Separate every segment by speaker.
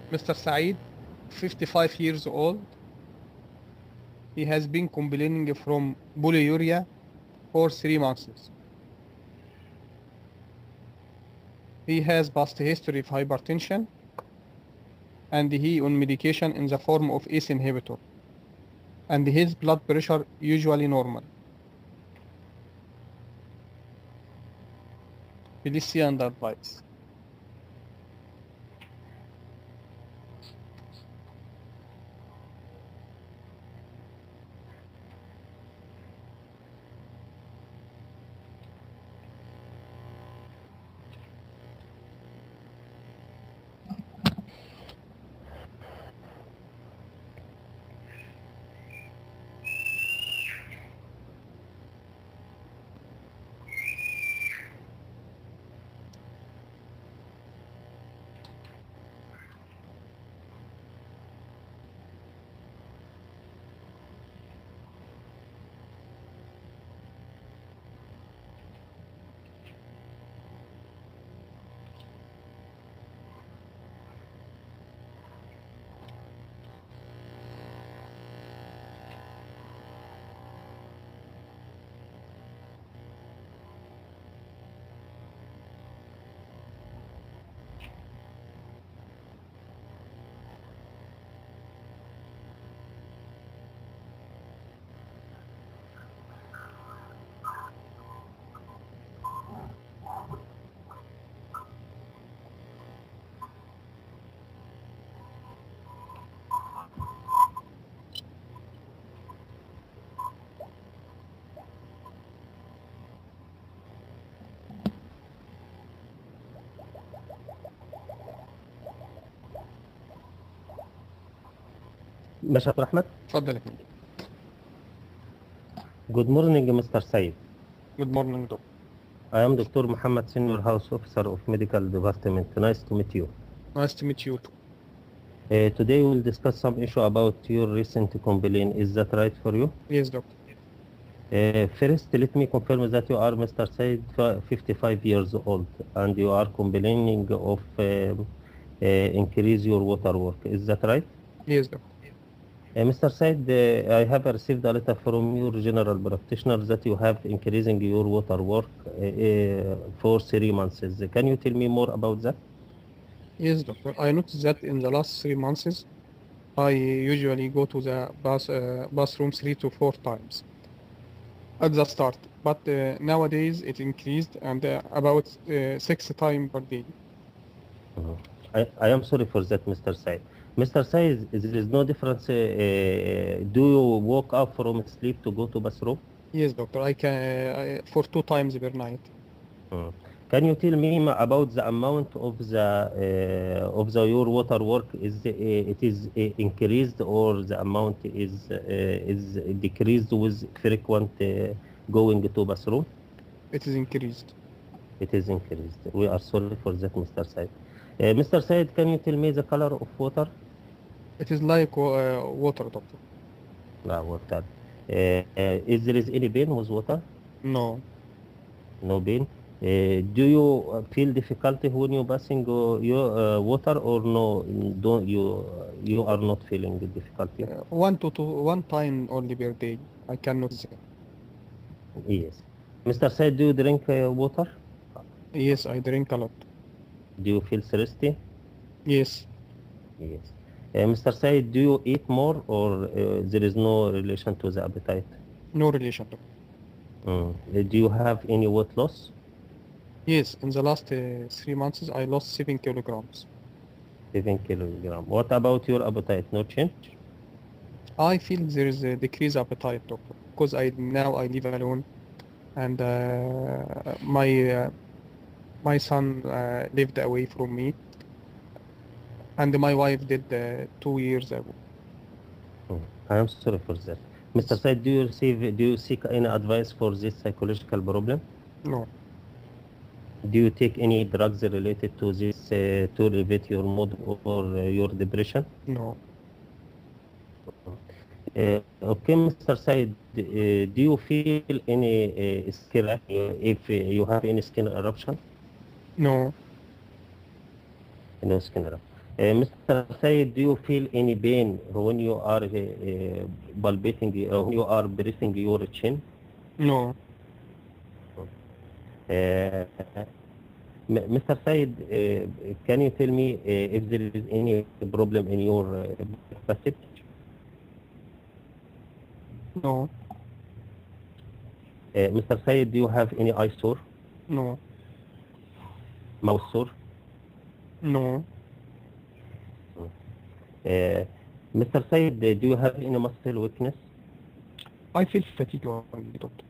Speaker 1: Mr. Saeed, 55 years old. He has been complaining from polyuria for three months. He has past history of hypertension and he on medication in the form of ACE inhibitor and his blood pressure usually normal. Please see and advise.
Speaker 2: باشا عبد الرحمن
Speaker 1: اتفضل يا فندم.
Speaker 2: Good morning Mr. Said
Speaker 1: Good morning doctor.
Speaker 2: I am Dr. Muhammad Senior House Officer of Medical Department nice to meet you
Speaker 1: Nice to meet you too.
Speaker 2: Uh, today we will discuss some issue about your recent complaint is that right for you
Speaker 1: Yes doctor.
Speaker 2: Uh, first let me confirm that you are Mr. Said fi- 55 years old and you are complaining of um, uh, increase your water work is that right
Speaker 1: Yes doctor.
Speaker 2: Uh, Mr. Said, uh, I have received a letter from your general practitioner that you have increasing your water work uh, uh, for three months. Can you tell me more about that?
Speaker 1: Yes doctor. I noticed that in the last three months I usually go to the bath, uh, bathroom three to four times at the start. But uh, nowadays it increased and uh, about uh, six times per day.
Speaker 2: I, I am sorry for that, Mr. Said. Mr. Said, is- there is no difference. Uh, uh, do you wake up from sleep to go to bathroom?
Speaker 1: Yes doctor. I can I, for two times per night.
Speaker 2: Mm. Can you tell me ma- about the amount of the uh, of the your water work? Is uh, it is uh, increased or the amount is uh, is decreased with frequent uh, going to bathroom?
Speaker 1: It is increased.
Speaker 2: It is increased. We are sorry for that, Mr. Said. Uh, Mr. Said, can you tell me the color of water?
Speaker 1: It is like uh, water doctor.
Speaker 2: No, water. Uh, uh, is there is any pain with water?
Speaker 1: No.
Speaker 2: No pain. Uh, do you uh, feel difficulty when you passing uh, your uh, water or no? Don't you you are not feeling the difficulty?
Speaker 1: Uh, one to two, one time only per day. I cannot say.
Speaker 2: Yes. Mr. Said, do you drink uh, water?
Speaker 1: Yes, I drink a lot.
Speaker 2: Do you feel thirsty?
Speaker 1: Yes.
Speaker 2: Yes. Uh, Mr. Said, do you eat more or uh, there is no relation to the appetite?
Speaker 1: No relation. doctor.
Speaker 2: Mm. Uh, Do you have any weight loss?
Speaker 1: Yes, in the last uh, three months, I lost seven kilograms.
Speaker 2: 7 kilogram. What about your appetite? No change?
Speaker 1: I feel there is a decreased appetite, doctor, because I now I live alone, and uh, my uh, my son uh, lived away from me, and my wife did uh, two years ago.
Speaker 2: Mm. I am sorry for that. Mr. Said, do you receive, do you seek any advice for this psychological problem?
Speaker 1: No,
Speaker 2: Do you take any drugs related to this uh, to alleviate your mood or uh, your depression?
Speaker 1: no,
Speaker 2: Uh, okay, Mr. Said, uh, do you feel any uh, skin uh, if uh, you have any skin eruption?
Speaker 1: no,
Speaker 2: No skin eruption. Uh, Mr. Sayed, do you feel any pain when you are uh, uh, palpating, uh, when you are pressing your chin?
Speaker 1: No.
Speaker 2: Uh, M- Mr. Said, uh, can you tell me uh, if there is any problem in your uh, passage?
Speaker 1: No.
Speaker 2: Uh, Mr. Said, do you have any eye sore,
Speaker 1: No.
Speaker 2: mouth sore?
Speaker 1: No.
Speaker 2: Uh, Mr. Said, uh, do you have any muscle weakness?
Speaker 1: I feel fatigue only, doctor.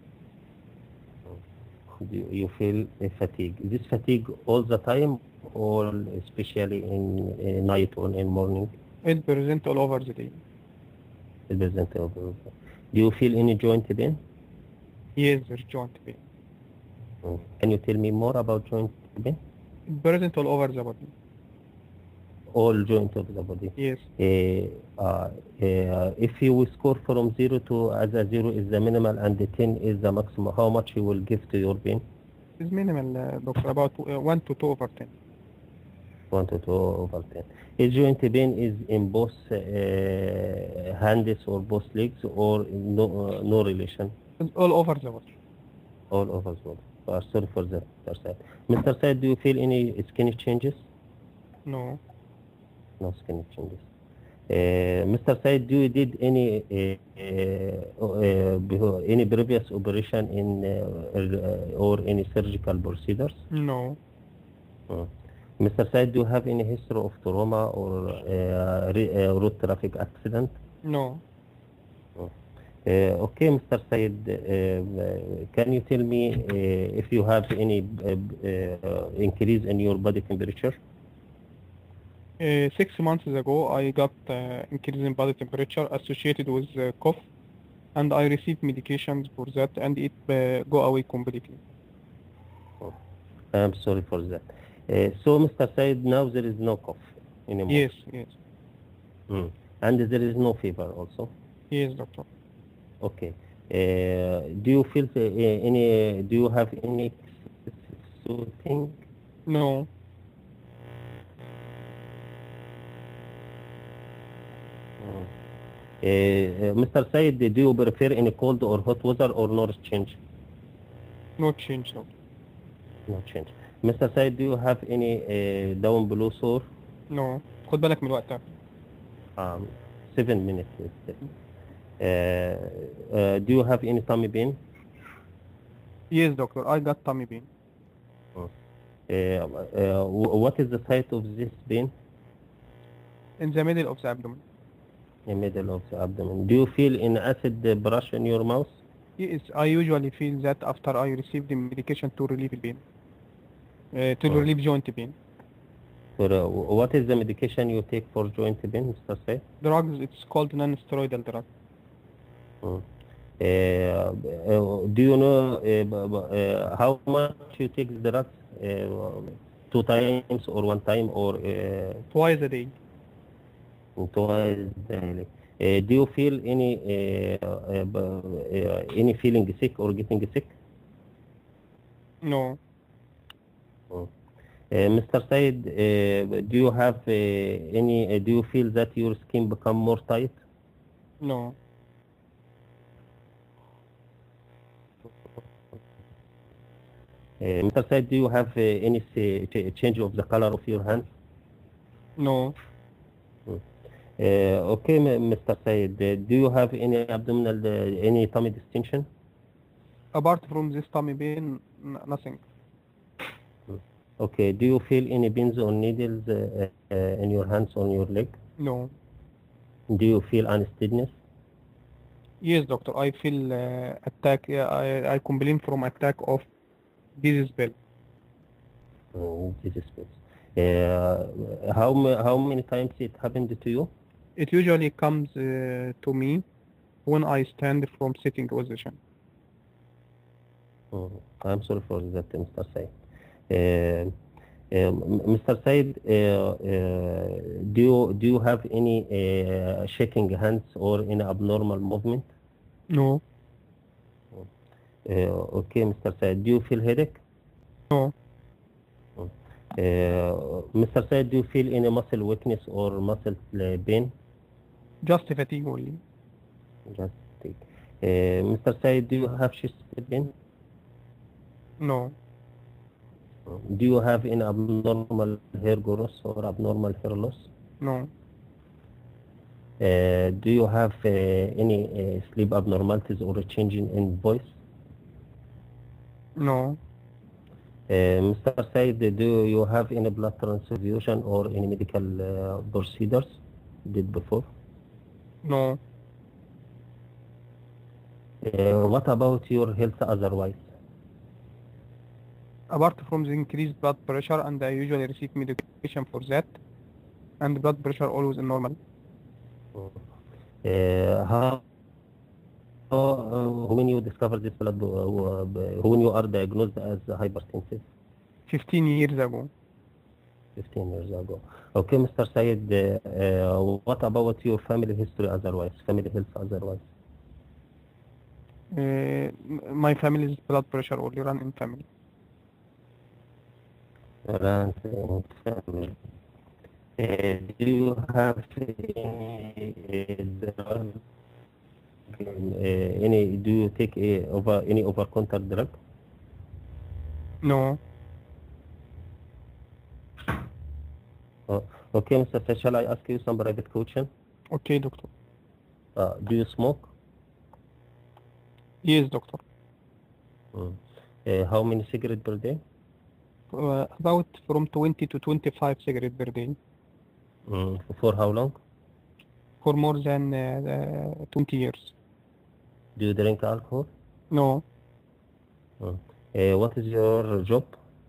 Speaker 2: Do you- you feel uh, fatigue? Is this fatigue all the time or especially in uh, night or in morning?
Speaker 1: It present all over the day.
Speaker 2: It doesn't help. Do you feel any joint pain?
Speaker 1: Yes, there's joint pain.
Speaker 2: Mm. Can you tell me more about joint pain?
Speaker 1: It present all over the body.
Speaker 2: All joint of the body.
Speaker 1: Yes.
Speaker 2: Uh, uh, uh, if you will score from 0 to as a 0 is the minimal and the 10 is the maximum, how much you will give to your pain?
Speaker 1: It's minimal, uh, doctor, about uh, 1 to 2 over 10.
Speaker 2: 1 to 2 over 10. A joint pain is in both uh, hands or both legs or no, uh, no relation?
Speaker 1: It's all over the body.
Speaker 2: All over the body. Uh, sorry for that, Mr. Said. Mr. Said, do you feel any skin changes?
Speaker 1: No.
Speaker 2: No skin changes. Uh, Mr. Said, do you did any uh, uh, uh, beho- any previous operation in uh, uh, or any surgical procedures?
Speaker 1: No.
Speaker 2: Mm. Mr. Said, do you have any history of trauma or uh, re- uh, road traffic accident?
Speaker 1: No.
Speaker 2: Uh, okay, Mr. Said, uh, can you tell me uh, if you have any uh, uh, increase in your body temperature?
Speaker 1: Uh, six months ago, I got uh, increase in body temperature associated with uh, cough, and I received medications for that, and it uh, go away completely.
Speaker 2: I'm sorry for that. Uh, so, Mr. Said, now there is no cough anymore.
Speaker 1: Yes, yes,
Speaker 2: Mm. And there is no fever also.
Speaker 1: yes, doctor.
Speaker 2: Okay. Uh, do you feel uh, any? Do you have any soothing?
Speaker 1: No,
Speaker 2: Mm. Uh, uh, Mr. Said, do you prefer any cold or hot weather or no change?
Speaker 1: no change, doctor.
Speaker 2: No change. Mr. Said, do you have any uh, down below sore?
Speaker 1: No. خد بالك من الوقت ده.
Speaker 2: Um, seven minutes. is it? Uh, uh, do you have any tummy pain?
Speaker 1: Yes, doctor. I got tummy pain.
Speaker 2: Uh, uh, wh- what is the site of this pain?
Speaker 1: In the middle of the abdomen.
Speaker 2: In middle of the abdomen. Do you feel an acid uh, brush in your mouth?
Speaker 1: Yes, I usually feel that after I receive the medication to relieve the pain. Uh, to
Speaker 2: Oh.
Speaker 1: relieve joint pain.
Speaker 2: So, uh, wh- what is the medication you take for joint pain, Mr. Said?
Speaker 1: Drugs, it's called non-steroidal drug.
Speaker 2: Mm. Uh, uh, do you know uh, b- b- uh, how much you take the drugs? Uh, two times or one time or uh,
Speaker 1: Twice a day.
Speaker 2: twice daily? Uh, do you feel any uh, uh, b- uh, any feeling sick or getting sick?
Speaker 1: No.
Speaker 2: Mm. Uh, Mr. Said, uh, do you have uh, any? Uh, do you feel that your skin become more tight?
Speaker 1: No.
Speaker 2: Uh, Mr. Said, do you have uh, any uh, ch- change of the color of your hands?
Speaker 1: No.
Speaker 2: Uh, okay, m- Mr. Said, uh, do you have any abdominal, uh, any tummy distension?
Speaker 1: Apart from this tummy pain, n- nothing.
Speaker 2: Okay, do you feel any pins or needles uh, uh, in your hands or your leg?
Speaker 1: No.
Speaker 2: Do you feel unsteadiness?
Speaker 1: Yes, doctor. I feel uh, attack. Yeah, I, I complain from attack of disease bell.
Speaker 2: Oh, this is good. Uh, how, ma- how many times it happened to you?
Speaker 1: It usually comes uh, to me when I stand from sitting position.
Speaker 2: Oh, I'm sorry for that, Mr. Said. Uh, um, Mr. Said, uh, uh, do you do you have any uh, shaking hands or any abnormal movement?
Speaker 1: No.
Speaker 2: Uh, okay, Mr. Said, do you feel headache?
Speaker 1: No.
Speaker 2: Uh, Mr. Said, do you feel any muscle weakness or muscle uh, pain?
Speaker 1: Just fatigue only.
Speaker 2: Just take. Uh, Mr. Said, do you have chest pain?
Speaker 1: No.
Speaker 2: Do you have any abnormal hair growth or abnormal hair loss?
Speaker 1: No.
Speaker 2: Uh, do you have uh, any uh, sleep abnormalities or a change in, in voice?
Speaker 1: No.
Speaker 2: Uh, Mr. Said, do you have any blood transfusion or any medical uh, procedures did before?
Speaker 1: No.
Speaker 2: Uh, what about your health otherwise?
Speaker 1: Apart from the increased blood pressure, and I usually receive medication for that, and blood pressure always normal.
Speaker 2: Uh, how, how, uh, when you discover this blood, uh, uh, when you are diagnosed as hypertensive?
Speaker 1: 15 years ago.
Speaker 2: 15 years ago. Okay, Mr. Syed, uh, uh, what about your family history otherwise, family health otherwise?
Speaker 1: Uh, m- my family's blood pressure only run in family.
Speaker 2: Around in family. Uh, do you have any, uh, drug, uh, any, do you take a over, any over-counter drug?
Speaker 1: No.
Speaker 2: Uh, okay, Mr. Syed, shall I ask you some private question?
Speaker 1: Okay, doctor.
Speaker 2: Uh, do you smoke?
Speaker 1: Yes, doctor.
Speaker 2: Mm. Uh, how many cigarettes per day?
Speaker 1: Uh, about from 20 to 25 cigarettes per day
Speaker 2: Mm. For how long?
Speaker 1: for more than uh, uh, 20 years.
Speaker 2: Do you drink alcohol?
Speaker 1: No.
Speaker 2: Mm. Uh, what is your job?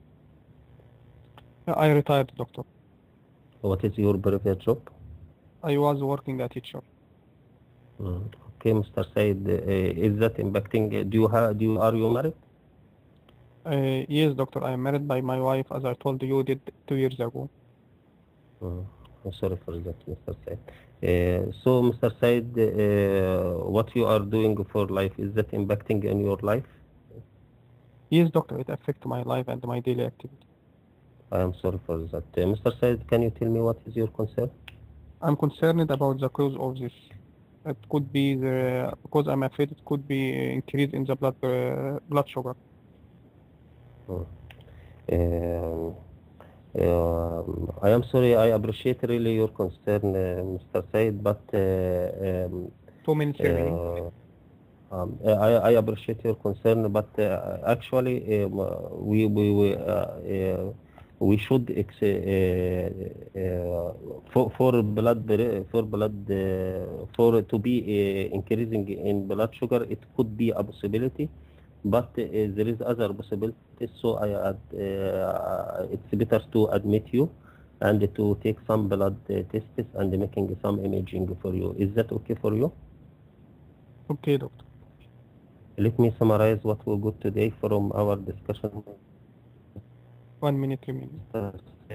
Speaker 1: I retired, doctor.
Speaker 2: What is your previous job?
Speaker 1: I was working as teacher.
Speaker 2: Mm. Okay, Mr. Said, uh, is that impacting? uh, Do you have? Do you are you married?
Speaker 1: Uh, yes, doctor. I am married by my wife, as I told you did two years ago.
Speaker 2: Mm. I'm sorry for that, Mr. Said. Uh, so, Mr. Said, uh, what you are doing for life is that impacting in your life?
Speaker 1: Yes, doctor. It affects my life and my daily activity.
Speaker 2: I am sorry for that. Uh, Mr. Said, can you tell me what is your concern?
Speaker 1: I'm concerned about the cause of this. It could be the because I'm afraid it could be increase in the blood uh, blood sugar.
Speaker 2: Mm. Um, um, I am sorry. I appreciate really your concern, uh, Mr. Said, but uh, um,
Speaker 1: Two minutes remaining.
Speaker 2: uh, um, I, I appreciate your concern, but uh, actually um, uh, we we we, uh, uh, we should ex- uh, uh, for for blood pre- for blood uh, for to be uh, increasing in blood sugar. It could be a possibility, but uh, there is other possibilities. So I ad- uh, it's better to admit you and to take some blood uh, tests and making some imaging for you. Is that okay for you?
Speaker 1: Okay, doctor.
Speaker 2: Let me summarize what we got today from our discussion.
Speaker 1: One minute remaining.
Speaker 2: Uh,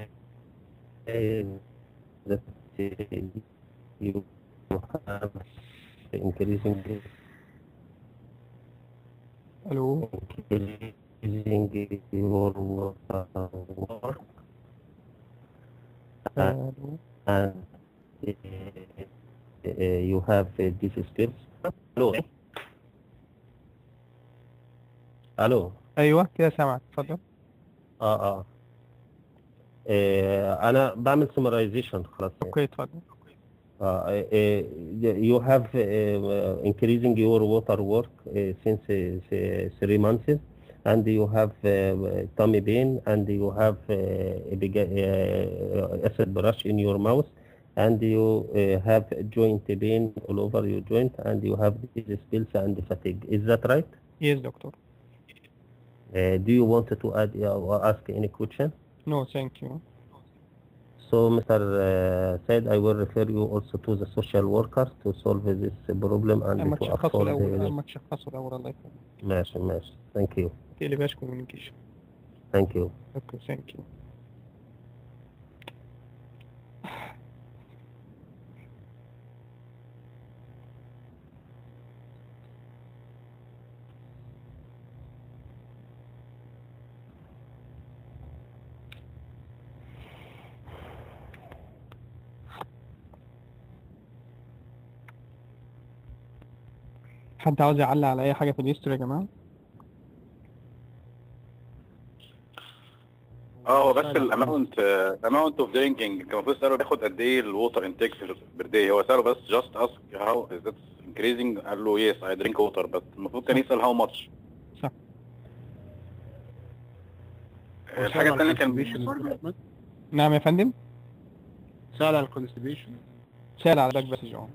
Speaker 2: that uh, you have increasing
Speaker 1: Hello.
Speaker 2: increasing your uh, work
Speaker 1: Hello.
Speaker 2: and uh, uh, you have uh, these skills. Hello. Hello.
Speaker 1: ايوه كده سامعك اتفضل
Speaker 2: اه اه آه، انا بعمل summarization خلاص يعني.
Speaker 1: اوكي اتفضل
Speaker 2: Uh, uh, you have uh, increasing your water work uh, since uh, th- three months, and you have uh, tummy pain, and you have uh, a big, uh, acid brush in your mouth, and you uh, have joint pain all over your joint, and you have these spills and fatigue. Is that right?
Speaker 1: Yes, doctor.
Speaker 2: Uh, do you want to add uh, or ask any question?
Speaker 1: No, thank you.
Speaker 2: So, Mr. Uh, said I will refer you also to the social worker to solve this problem and
Speaker 1: اما
Speaker 2: to
Speaker 1: تشخصوا
Speaker 2: afford
Speaker 1: الاول
Speaker 2: the...
Speaker 1: اما تشخصوا الاول الله يكرمك
Speaker 2: ماشي ماشي thank you
Speaker 1: تقلبهاش كوميونيكيشن
Speaker 2: thank you
Speaker 1: اوكي ثانك يو حد عاوز يعلق على اي حاجه في الهيستوري يا جماعه
Speaker 3: اه هو بس الاماونت الاماونت اوف درينكينج كان المفروض يساله بياخد قد ايه الووتر انتيك بير داي هو ساله بس جاست اسك هاو از ذات انكريزنج قال له يس اي درينك ووتر بس المفروض كان يسال هاو ماتش
Speaker 1: صح.
Speaker 3: الحاجه الثانيه كان
Speaker 4: كان
Speaker 1: نعم يا فندم
Speaker 4: سأل على الكونستيبيشن
Speaker 1: سال على باك باسج اه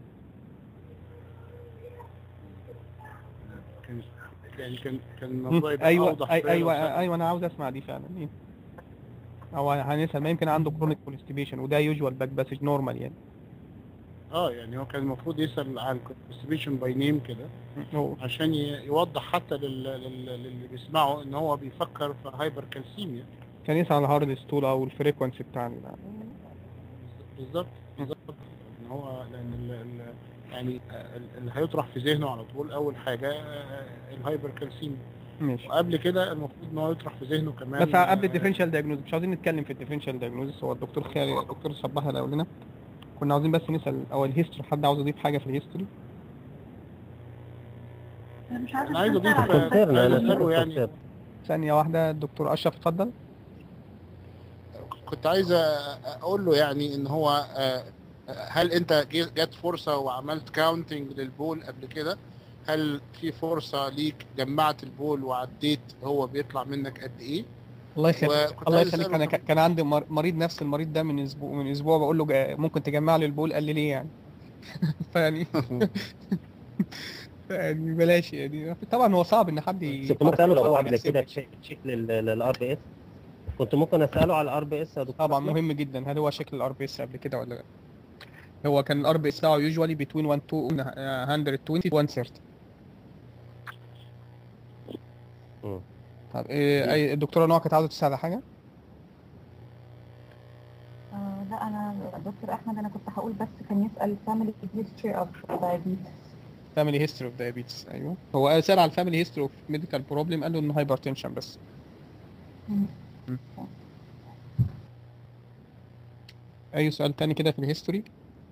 Speaker 4: كان يعني كان كان
Speaker 1: مم.
Speaker 4: الموضوع يبقى
Speaker 1: ايوه
Speaker 4: أوضح
Speaker 1: أي
Speaker 4: شوية
Speaker 1: ايوه
Speaker 4: لو سأل.
Speaker 1: ايوه انا عاوز اسمع دي فعلا إيه؟ او هنسال ما يمكن عنده كرونيك كونستيبيشن وده يوجوال باك باسج نورمال يعني
Speaker 4: اه يعني هو كان المفروض يسأل على الكونستيبيشن باي نيم كده
Speaker 1: هو
Speaker 4: عشان ي- يوضح حتى لل- لل- للي بيسمعه ان هو بيفكر في هايبر كالسيميا
Speaker 1: كان يسال على الهارد ستول او الفريكونسي بتاع ال-
Speaker 4: بالظبط بالظبط ان هو لان ال ال يعني ال- اللي هيطرح في ذهنه على طول اول حاجه آه، الهايبر كالسيميا
Speaker 1: ماشي
Speaker 4: وقبل كده المفروض ان هو يطرح في ذهنه كمان
Speaker 1: بس قبل
Speaker 4: آه،
Speaker 1: الديفرنشال دايجنوز مش عاوزين نتكلم في الديفرنشال دايجنوز هو الدكتور خالد الدكتور صباح اللي قال لنا كنا عاوزين بس نسال او الهيستوري حد عاوز يضيف حاجه في الهيستوري
Speaker 5: انا مش عارفه
Speaker 4: انا عايز اضيف
Speaker 5: أسأل على-
Speaker 2: كونسيرن
Speaker 4: عايز
Speaker 2: انا
Speaker 4: اساله يعني
Speaker 2: كونسيرن
Speaker 1: ثانيه واحده الدكتور اشرف اتفضل
Speaker 4: كنت عايز اقول له يعني ان هو آه، هل انت جي- جت فرصه وعملت كاونتنج للبول قبل كده هل في فرصه ليك جمعت البول وعديت هو بيطلع منك قد ايه
Speaker 1: الله يخليك
Speaker 4: وكنت
Speaker 1: الله
Speaker 4: عايز
Speaker 1: يخليك
Speaker 4: أسأله
Speaker 1: انا
Speaker 4: كمان-
Speaker 1: ك- كان عندي مر- مريض نفس المريض ده من اسبوع من اسبوع بقول له جا- ممكن تجمع لي البول قال لي ليه يعني فيعني يعني بلاش يعني طبعا هو صعب ان حد ي-
Speaker 2: كنت ممكن اساله لو هو
Speaker 1: يفكر
Speaker 2: قبل
Speaker 1: يحسب
Speaker 2: كده
Speaker 1: لي.
Speaker 2: تشيك تشيك للار بي اس كنت ممكن اساله على الار بي اس يا دكتور
Speaker 1: طبعا
Speaker 2: أحمد؟
Speaker 1: مهم جدا هل هو شكل الار بي اس قبل كده ولا لا هو كان الار بي اس بتاعه يوجوالي بتوين 120 120 130
Speaker 2: مم.
Speaker 1: طب إيه أي الدكتوره نوع كانت عاوزه تسال على حاجه
Speaker 5: آه لا انا دكتور احمد انا كنت هقول بس كان يسال family history of diabetes
Speaker 1: فاميلي هيستوري اوف دايابيتس ايوه هو سال على الفاميلي هيستوري اوف ميديكال بروبلم قال له انه هايبرتنشن بس
Speaker 5: مم.
Speaker 1: اي سؤال تاني كده في الهيستوري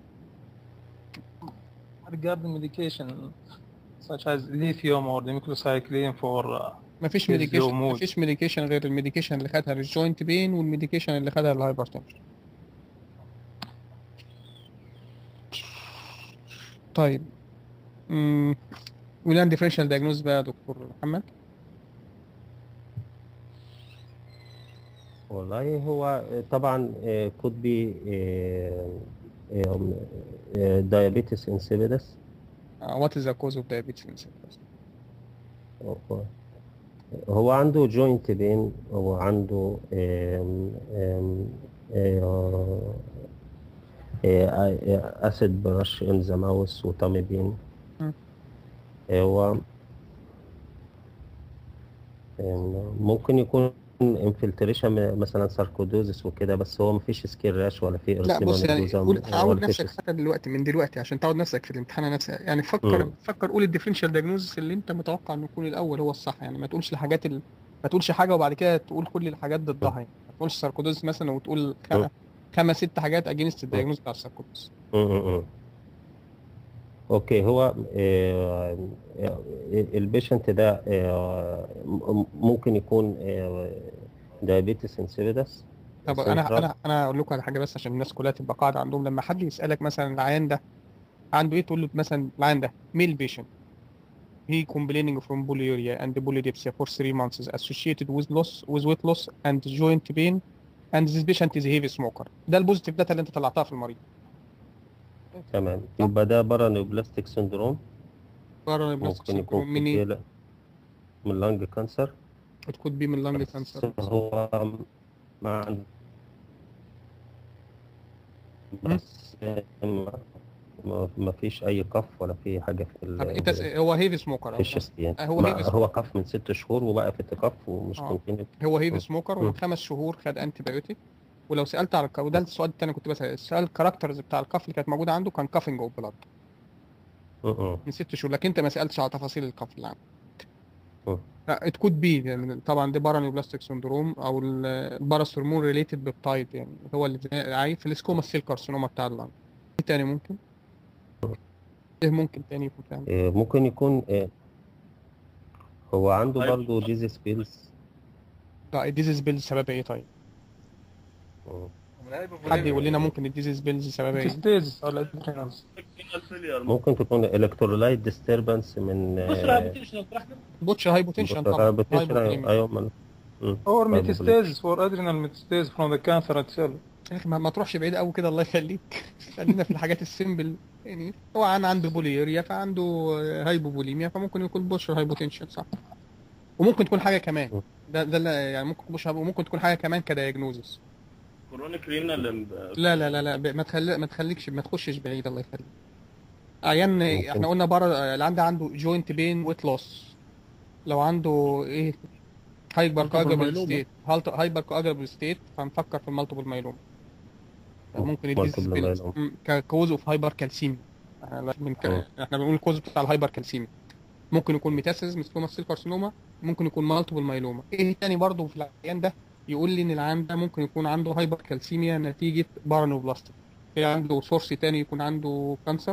Speaker 6: regarding medication such as lithium or dimethylcycline for uh,
Speaker 1: مفيش
Speaker 6: Yes,
Speaker 1: ميديكيشن
Speaker 6: low mood.
Speaker 1: مفيش ميديكيشن غير الميديكيشن اللي خدها للجوينت بين والميديكيشن اللي خدها للهايبرتنشن طيب امم ولان ديفرنشال دايجنوز بقى يا دكتور محمد
Speaker 2: والله هو طبعا آه، could be diabetes insipidus
Speaker 1: وات از ذا كوز اوف دايابيتس insipidus
Speaker 2: هو- هو عنده جوينت بين هو عنده اسيد برش ان ذا ماوس وتامي بين
Speaker 1: مم.
Speaker 2: هو آم، ممكن يكون انفلتريشن مثلا ساركودوزس وكده بس هو مفيش سكين راش ولا في
Speaker 1: لا بص يعني
Speaker 2: ارسيما
Speaker 1: قول عود
Speaker 2: ولا
Speaker 1: نفسك
Speaker 2: فيش
Speaker 1: حتى دلوقتي من دلوقتي عشان تعود نفسك في الامتحان نفسها يعني فكر
Speaker 2: مم.
Speaker 1: فكر قول الديفرنشال دايجنوزس اللي انت متوقع انه يكون الاول هو الصح يعني ما تقولش الحاجات ال... ما تقولش حاجه وبعد كده تقول كل الحاجات ضدها يعني ما تقولش ساركودوز مثلا وتقول خ...
Speaker 2: مم.
Speaker 1: خمس ست حاجات اجينست الدايجنوز بتاع الساركودوز
Speaker 2: م-م-م. اوكي هو البيشنت ده آه، م- ممكن يكون دايابيتس انسيبيدس
Speaker 1: طب انا انا انا اقول لكم على حاجه بس عشان الناس كلها تبقى قاعده عندهم لما حد يسالك مثلا العيان ده عنده ايه تقول له مثلا العيان ده ميل بيشنت he complaining from polyuria and polydipsia for three months associated with loss with weight loss and joint pain and this patient is a heavy smoker ده البوزيتيف داتا اللي انت طلعتها في المريض
Speaker 2: تمام يبقى ده بارانيوبلاستيك سندروم
Speaker 1: بره
Speaker 2: ممكن يكون
Speaker 1: من ايه
Speaker 2: في- من لانج كانسر
Speaker 1: it could be من lung
Speaker 2: بس
Speaker 1: cancer
Speaker 2: هو ما بس ما- ما ما فيش اي كف ولا في حاجه في ال-
Speaker 1: طب انت س- هو هيفي سموكر
Speaker 2: في الشست يعني
Speaker 1: هو
Speaker 2: ما-
Speaker 1: heavy
Speaker 2: هو كف من ست شهور وبقى في اعتكاف ومش
Speaker 1: آه.
Speaker 2: كونتينيو
Speaker 1: هو
Speaker 2: مم.
Speaker 1: هيفي سموكر
Speaker 2: مم.
Speaker 1: ومن خمس شهور خد انتي بايوتيك ولو سالت على الك- وده السؤال التاني كنت بسال السؤال الكاركترز بتاع الكف اللي كانت موجوده عنده كان كافنج اوف بلاد
Speaker 2: م-م.
Speaker 1: من ست شهور لكن انت ما سالتش على تفاصيل الكف اللي عنده
Speaker 2: مم.
Speaker 1: ات كود بي يعني طبعا دي بارانيوبلاستيك سندروم او الباراستورمون ريليتد بيبتايد يعني هو اللي عايز في السكوما سيل كارسينوما بتاع اللنج ايه تاني ممكن ايه ممكن تاني يكون فاهم
Speaker 2: آه، ممكن يكون آه، هو عنده
Speaker 7: طيب.
Speaker 2: برضه ديزي سبيلز
Speaker 1: لا الديزيز بيلز سببها ايه طيب حد يقول لنا ممكن الديزيز بيلز سببها ايه
Speaker 6: ستيز على الادرينالز
Speaker 2: ممكن تكون الكترولايت ديستربنس من
Speaker 1: بوتش هايبوتنشن طبعا هايبوكاليميا.
Speaker 2: ايوه من مم.
Speaker 6: or
Speaker 2: Hypovolemic.
Speaker 6: metastasis for adrenal metastasis from the cancer itself
Speaker 1: يا اخي ما, ما تروحش بعيد قوي كده الله يخليك خلينا في الحاجات السيمبل يعني هو انا عنده بوليوريا فعنده هايبوبوليميا فممكن يكون بوشر هايبوتنشن صح وممكن تكون حاجه كمان ده ده لا- يعني ممكن بوش وممكن تكون حاجه كمان كدايجنوزس
Speaker 7: كرونيك رينال
Speaker 1: لا لا لا لا ب- ما تخلي ما تخليكش ما تخشش بعيد الله يخليك عيان احنا قلنا بره اللي عنده عنده جوينت بين ويت لوس لو عنده ايه هايبر كواجابل ستيت هايبر كواجابل ستيت فنفكر في المالتيبل مايلوم ممكن يديز
Speaker 2: Multiple myeloma.
Speaker 1: ككوز اوف هايبر كالسيمي من ك...
Speaker 2: أه.
Speaker 1: احنا بنقول الكوز بتاع الهايبر كالسيمي ممكن يكون ميتاسيس مثل سيل كارسينوما ممكن يكون مالتيبل مايلوما ايه تاني برضه في العيان ده يقول لي ان العيان ده ممكن يكون عنده هايبر كالسيميا نتيجه بارانوبلاستيك في عنده سورس تاني يكون عنده كانسر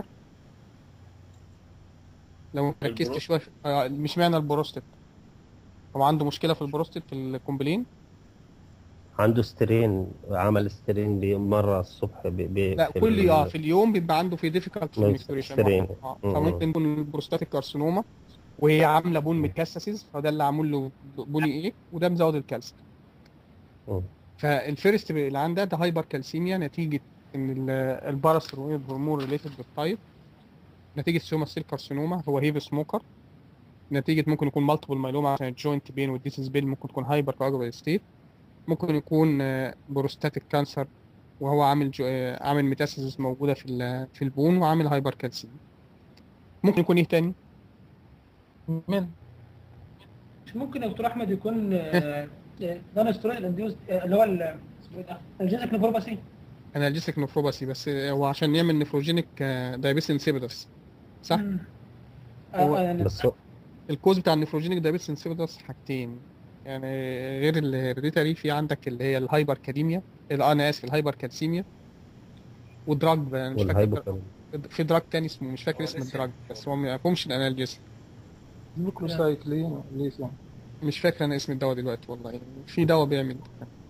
Speaker 1: لو ركزت
Speaker 7: البروستات.
Speaker 1: شويه في- آه، مش معنى البروستات هو عنده مشكله في البروستات في الكومبلين
Speaker 2: عنده سترين عمل سترين بي- مره الصبح ب... ب...
Speaker 1: لا
Speaker 2: في
Speaker 1: كل
Speaker 2: ال-
Speaker 1: اه في اليوم بيبقى عنده في ديفيكالت
Speaker 2: ما
Speaker 1: ميكستوريشن
Speaker 2: يسترين.
Speaker 1: اه
Speaker 2: م- م.
Speaker 1: فممكن يكون البروستاتيك كارسينوما وهي عامله بون ميتاسيس فده اللي عامل له بوني ايه وده مزود الكالسيوم
Speaker 2: مم.
Speaker 1: فالفيرست اللي عندها ده هايبر كالسيميا نتيجه ان ال- الباراثيرويد هرمون ريليتد بالتايب نتيجه سوما سيل كارسينوما هو هيف سموكر نتيجه ممكن يكون مالتيبل مايلوما عشان الجوينت بين والديسيس بين ممكن تكون هايبر كواجبل ستيت ممكن يكون بروستاتيك كانسر وهو عامل جو... آه، عامل ميتاسيس موجوده في ال- في البون وعامل هايبر كالسيميا ممكن يكون ايه تاني
Speaker 6: من
Speaker 8: مش ممكن يا دكتور احمد يكون نون سترويد انديوز اللي هو ال- اسمه ايه ده الجينيك نفروباسي
Speaker 1: انالجيسيك نفروباسي بس هو عشان يعمل نفروجينيك دايابيتس انسيبيدس صح
Speaker 8: مم.
Speaker 1: هو-
Speaker 8: اه يعني
Speaker 2: بس هو-
Speaker 1: الكوز بتاع النفروجينيك دايابيتس انسيبيدس حاجتين يعني غير الهيريديتاري في عندك اللي هي الهايبر كاليميا ال- انا اسف الهايبر كالسيميا ودراج بقى، مش فاكر
Speaker 2: والهايبوكاليميا
Speaker 1: في دراج تاني اسمه مش فاكر اسم الدراج بس هو ما يفهمش الانالجيسيك
Speaker 6: نيكلوسايكلين ليثيوم
Speaker 1: مش فاكر انا اسم الدواء دلوقتي والله في دواء بيعمل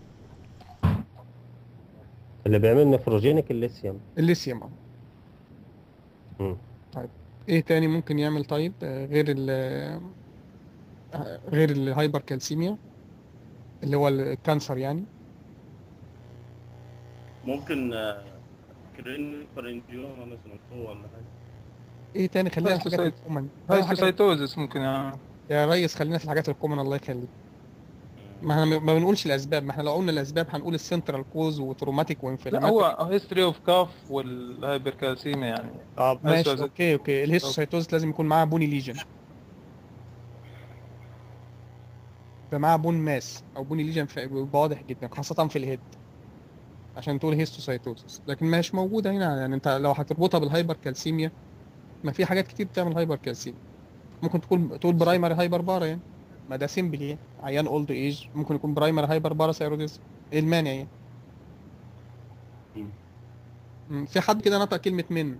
Speaker 2: اللي بيعمل نفروجينيك الليثيوم
Speaker 1: الليثيوم اه
Speaker 2: مم.
Speaker 1: ايه تاني ممكن يعمل طيب آه، غير ال آه، غير الهايبر كالسيميا اللي هو الكانسر يعني
Speaker 7: ممكن آه، كرين فرنجيوما مثلا هو ولا حاجه
Speaker 1: ايه تاني خلينا في الحاجات
Speaker 6: هايستوسايت-
Speaker 1: الكومن أهم حاجة-
Speaker 6: هايستوسايتوزس ممكن يعني
Speaker 1: يا ريس خلينا في الحاجات الكومن الله يخليك ما احنا ما بنقولش الاسباب ما احنا لو قلنا الاسباب هنقول السنترال كوز وتروماتيك
Speaker 6: لا
Speaker 1: وانفلاماتيك
Speaker 6: هو هيستوري اوف كاف والهايبركالسيميا يعني
Speaker 1: طب ماشي
Speaker 6: هيستوسايت-
Speaker 1: اوكي اوكي الهيستوسايتوز لازم يكون معاه بوني ليجن يبقى معاه بون ماس او بوني ليجن في- بيبقى واضح جدا خاصة في الهيد عشان تقول هيستوسايتوزس لكن مش موجودة هنا يعني انت لو هتربطها بالهايبر كالسيميا ما في حاجات كتير بتعمل هايبر كالسيميا ممكن تقول تقول برايمري هايبر بارا يعني ما ده سيمبل يعني عيان اولد ايج ممكن يكون برايمري هايبر بارا ثايروديزم ايه المانع يعني
Speaker 7: مم.
Speaker 1: مم، في حد كده نطق كلمة من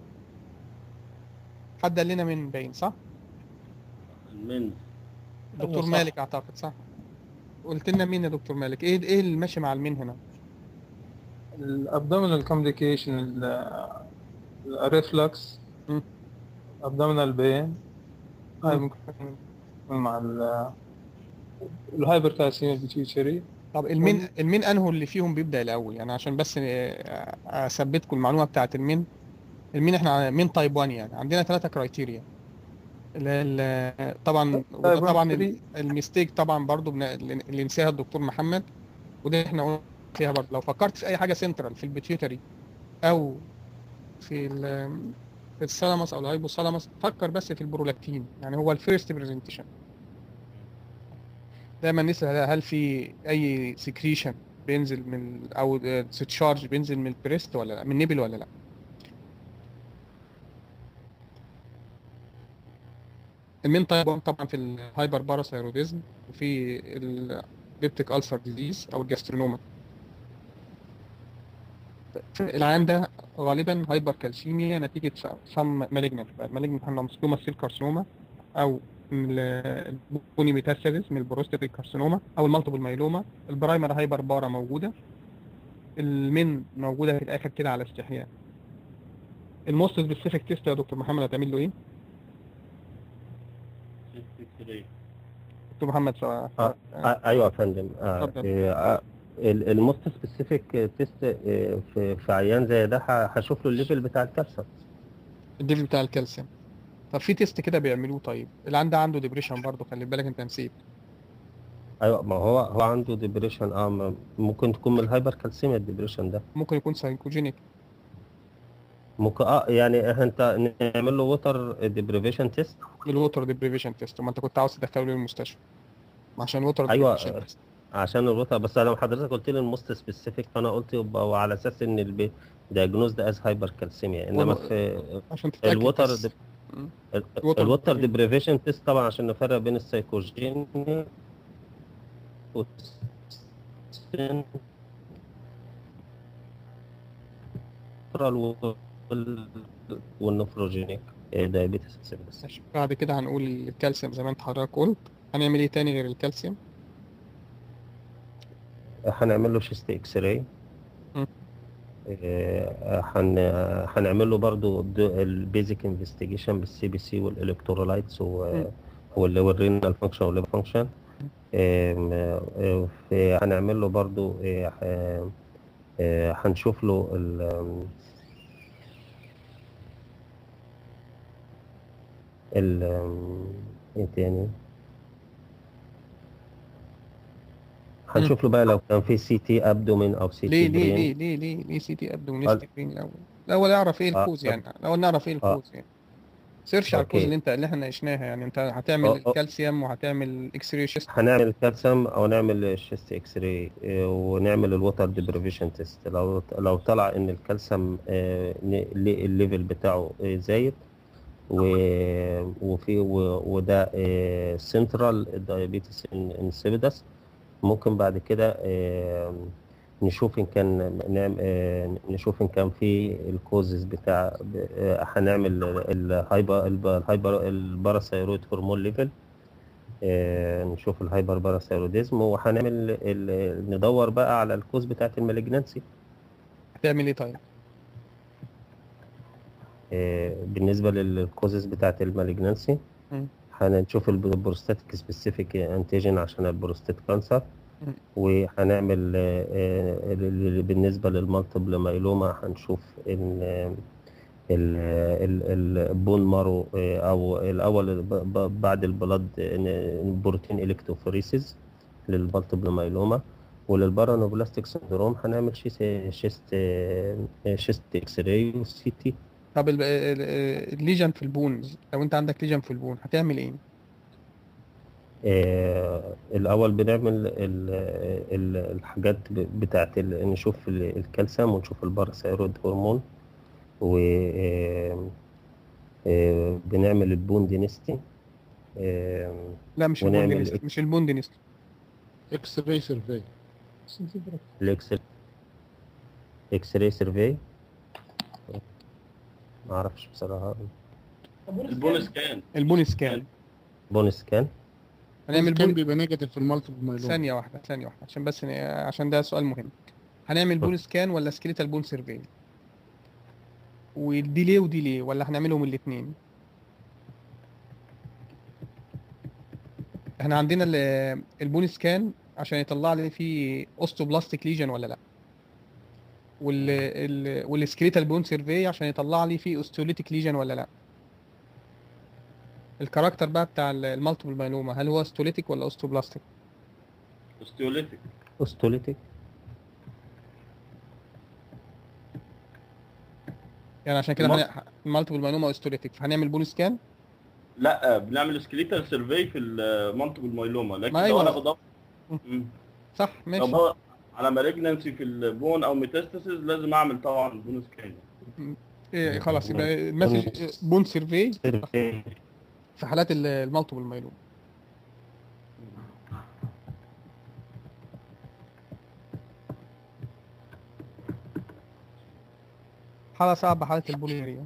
Speaker 1: حد قال لنا من باين صح؟
Speaker 7: من
Speaker 1: دكتور
Speaker 8: صح.
Speaker 1: مالك اعتقد صح؟ قلت لنا مين يا دكتور مالك؟ ايه ايه اللي ماشي مع المين هنا؟
Speaker 6: الابدومينال كوميونيكيشن الريفلكس
Speaker 1: مم.
Speaker 6: ابدومينال بين هاي
Speaker 1: مم.
Speaker 6: ممكن تكون مع ال الهايبركالسيميا البيتيوتري
Speaker 1: طب المين المين انهو اللي فيهم بيبدأ الاول يعني عشان بس آه، اثبتكم المعلومة بتاعت المين المين احنا مين تايب 1 يعني عندنا ثلاثة كرايتيريا ال- ال- طبعا وده
Speaker 6: طيب،
Speaker 1: طبعا
Speaker 6: three.
Speaker 1: ال- الميستيك طبعا برضو بن- اللي نساها الدكتور محمد وده احنا قلنا فيها برضو لو فكرت في اي حاجه سنترال في البيتيوتري او في ال- في الثالاموس او الهايبوثالاموس فكر بس في البرولاكتين يعني هو الفيرست برزنتيشن دايما نسال هل في اي سكريشن بينزل من او تشارج بينزل من البريست ولا لا من النبل ولا لا المين تايب 1 طبعا في الهايبر باراثايروديزم وفي البيبتيك ألسر ديزيز او الجاسترينوما العيان ده غالبا هايبر كالسيميا نتيجة سم مالجنت المالجنت احنا مسلومة سيل كارسينوما أو البوني ميتاستاسيس من البروستاتيك كارسينوما أو المالتيبل مايلوما البرايمر هايبر بارا موجودة المين موجودة في الآخر كده على استحياء الموست سبيسيفيك تيست يا دكتور محمد هتعمل له ايه؟ دكتور محمد سواء
Speaker 2: آه، آه، ايوه يا فندم آه،
Speaker 1: اتفضل.
Speaker 2: آه، ال- الموست سبيسيفيك تيست آه، في في عيان زي ده ه- هشوف له الليفل بتاع الكالسيوم
Speaker 1: الليفل بتاع الكالسيوم طب في تيست كده بيعملوه طيب العيان ده عنده ديبريشن برضه خلي بالك انت نسيت
Speaker 2: ايوه ما هو هو عنده ديبريشن اه ما- ممكن تكون من الهايبر كالسيميا الديبريشن ده
Speaker 1: ممكن يكون سايكوجينيك
Speaker 2: ممكن اه يعني انت نعمل له ووتر ديبريفيشن تيست
Speaker 1: الووتر ديبريفيشن تيست ما انت كنت عاوز تدخله ليه المستشفى عشان الووتر
Speaker 2: أيوة.
Speaker 1: deprivation test.
Speaker 2: عشان الووتر بس انا حضرتك قلت لي الموست سبيسيفيك فانا قلت يبقى هو على اساس ان البي دايجنوز ده از هايبر كالسيميا انما
Speaker 1: والله-
Speaker 2: في
Speaker 1: عشان تتاكد
Speaker 2: الووتر
Speaker 1: بس.
Speaker 2: ديب-
Speaker 1: مم.
Speaker 2: ال-
Speaker 1: الووتر
Speaker 2: الووتر
Speaker 1: deprivation.
Speaker 2: ديبريفيشن تيست طبعا عشان نفرق بين السايكوجين والسن- وال- والنفروجينيك دايابيتس سيبس
Speaker 1: ماشي. بعد كده هنقول الكالسيوم زي ما انت حضرتك قلت هنعمل ايه تاني غير الكالسيوم
Speaker 2: هنعمل له شيست اكس راي
Speaker 1: مم.
Speaker 2: هن هنعمل له برضو البيزك انفستيجيشن بالسي بي سي والالكترولايتس
Speaker 1: مم.
Speaker 2: والرينال فانكشن والليفر فانكشن هنعمل له برضو آه، آه، آه، هنشوف له ال ال ايه تاني هنشوف له بقى لو كان في سي تي ابدومين او سي
Speaker 1: ليه
Speaker 2: تي
Speaker 1: ليه
Speaker 2: برين
Speaker 1: ليه ليه ليه ليه سي تي ابدو ونستكرين الاول الاول اعرف ايه
Speaker 2: آه،
Speaker 1: الكوز
Speaker 2: طب-
Speaker 1: يعني الاول نعرف ايه
Speaker 2: آه.
Speaker 1: الكوز يعني سيرش على الكوز
Speaker 2: أوكي.
Speaker 1: اللي انت اللي احنا ناقشناها يعني انت هتعمل
Speaker 2: أه، أه.
Speaker 1: الكالسيوم وهتعمل اكس راي شيست
Speaker 2: هنعمل كالسيوم او نعمل الشيست اكس راي ونعمل الووتر ديبريفيشن تيست لو لو طلع ان الكالسيوم آه، ن- ل- الليفل بتاعه آه، زايد و- وفي و- وده سنترال دايابيتس انسيبيدس ممكن بعد كده آه، نشوف ان كان نعم آه، نشوف ان كان في الكوزز بتاع آه، هنعمل الهايبر الهايبر الباراثايرويد هرمون ليفل آه، نشوف الهايبر باراثايروديزم وهنعمل ال- ندور بقى على الكوز بتاعت المالجنانسي
Speaker 1: هتعمل ايه طيب
Speaker 2: آه، بالنسبه للكوزز بتاعت المالجنانسي
Speaker 1: مم.
Speaker 2: هنشوف البروستاتيك سبيسيفيك انتيجين عشان البروستات كانسر
Speaker 1: مم.
Speaker 2: وهنعمل آه، آه، ال- ال- بالنسبه للمالتيبل مايلوما هنشوف ال ال- ال- البون مارو آه، او الاول ب- ب- بعد البلد آه، بروتين الكتروفوريسيس للمالتيبل مايلوما وللبارانوبلاستيك سندروم هنعمل شيست شيست آه، شيست اكس راي وسي تي
Speaker 1: طب ال- ال- الليجن في البونز لو انت عندك ليجن في البون هتعمل ايه
Speaker 2: آه، الأول بنعمل ال- ال- الحاجات ب- بتاعت ال- نشوف ال- الكالسيوم ونشوف الباراثايرويد هرمون و آه، آه، بنعمل البون دينستي آه،
Speaker 1: لا مش
Speaker 2: ونعمل
Speaker 1: البون دينست
Speaker 2: إيه؟
Speaker 1: مش البون دينست
Speaker 4: اكس راي سيرفي
Speaker 2: الاكس اكس راي سيرفي ما اعرفش بصراحة
Speaker 7: البون سكان
Speaker 1: البون سكان
Speaker 2: بون سكان
Speaker 1: هنعمل
Speaker 4: كان
Speaker 1: بون
Speaker 4: بيبقى نيجاتيف في المالتيبل مايلوما
Speaker 1: ثانية واحدة ثانية واحدة عشان بس ن- عشان ده سؤال مهم هنعمل بون سكان ولا سكيليتال بون سيرفي ودي ليه ودي ليه ولا هنعملهم الاثنين احنا عندنا ال- البون سكان عشان يطلع لي فيه اوستوبلاستيك ليجن ولا لا وال ال- والسكريتال بون سيرفي عشان يطلع لي فيه اوستيوليتيك ليجن ولا لا الكاركتر بقى بتاع المالتيبل مايلوما هل هو اوستوليتيك ولا اوستوبلاستيك
Speaker 7: اوستيوليتيك
Speaker 2: اوستوليتيك
Speaker 1: يعني عشان كده
Speaker 7: المال-
Speaker 1: هن- المالتيبل مايلوما اوستوليتيك فهنعمل بون سكان
Speaker 7: لا بنعمل سكليتال سيرفي في المالتيبل مايلوما لكن
Speaker 1: ما
Speaker 7: لو
Speaker 1: أيوة.
Speaker 7: انا بدور
Speaker 1: مم.
Speaker 7: مم.
Speaker 1: صح
Speaker 7: لو
Speaker 1: ماشي
Speaker 7: بدور على مالجنسي في البون او ميتاستاسيس لازم اعمل طبعا بون سكان
Speaker 1: إيه خلاص يبقى المسج بون سيرفي
Speaker 2: سيرفي
Speaker 1: في حالات ال- المالتيبل مايلوما حالة صعبة حالة البوليوريا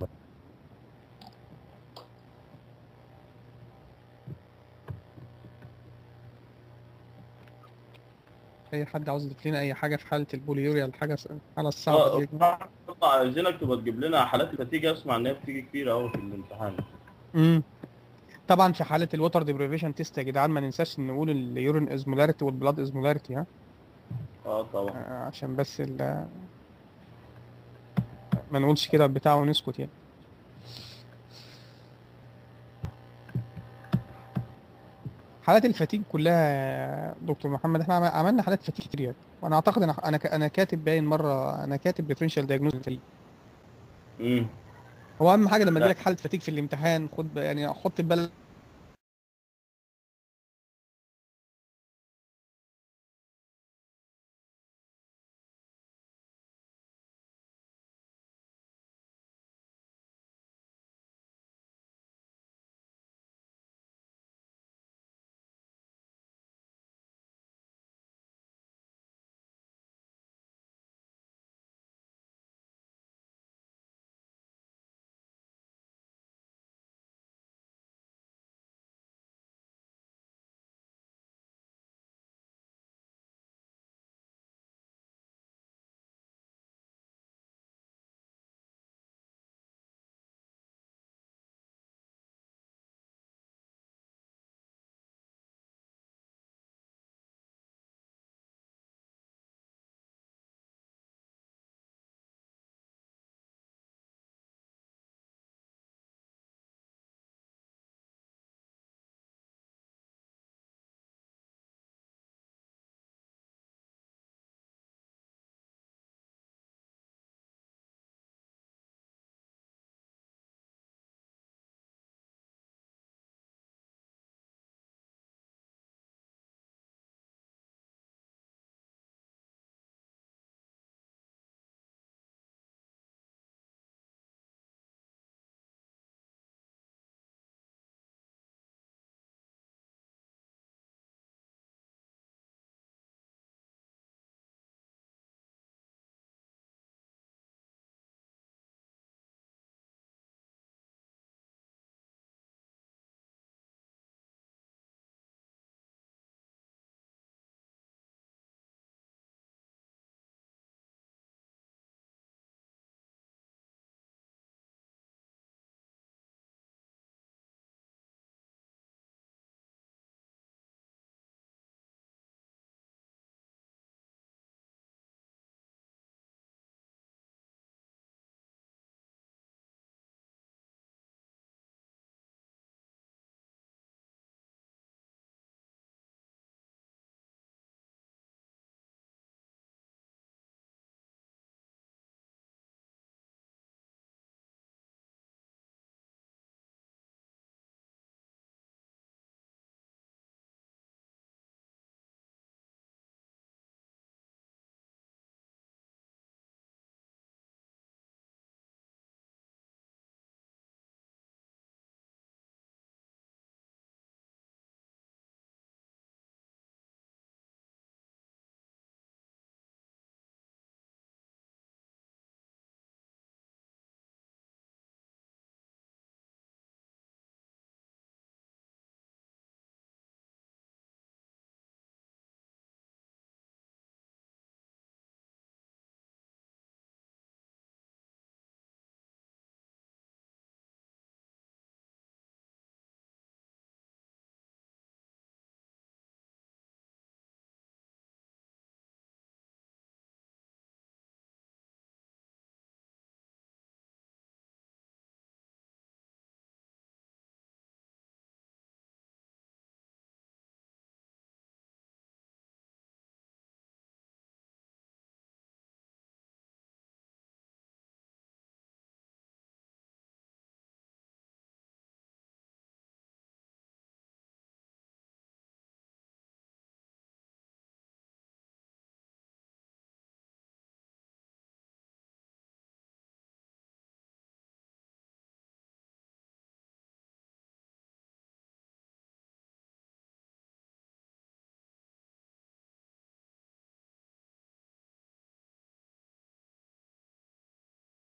Speaker 1: اي حد عاوز يضيف لنا اي حاجة في حالة البوليوريا الحاجة الحالة الصعبة دي
Speaker 7: اه عايزينك تبقى تجيب لنا حالات الفتيجة اسمع ان هي بتيجي كتير قوي في الامتحان
Speaker 1: امم طبعا في حالة الوتر ديبريفيشن تيست يا جدعان ما ننساش نقول اليورين ازمولاريتي والبلاد ازمولاريتي ها
Speaker 7: اه طبعا
Speaker 1: آه، عشان بس ال ما نقولش كده بتاع ونسكت يعني حالات الفتيج كلها يا دكتور محمد احنا عم- عملنا حالات فتيج كتير يعني وانا اعتقد انا انا ك- انا كاتب باين مره انا كاتب ديفرنشال دايجنوز
Speaker 7: امم
Speaker 1: هو اهم حاجه لما
Speaker 7: لا.
Speaker 1: يجيلك حاله فتيج في الامتحان خد ب- يعني حط في بالك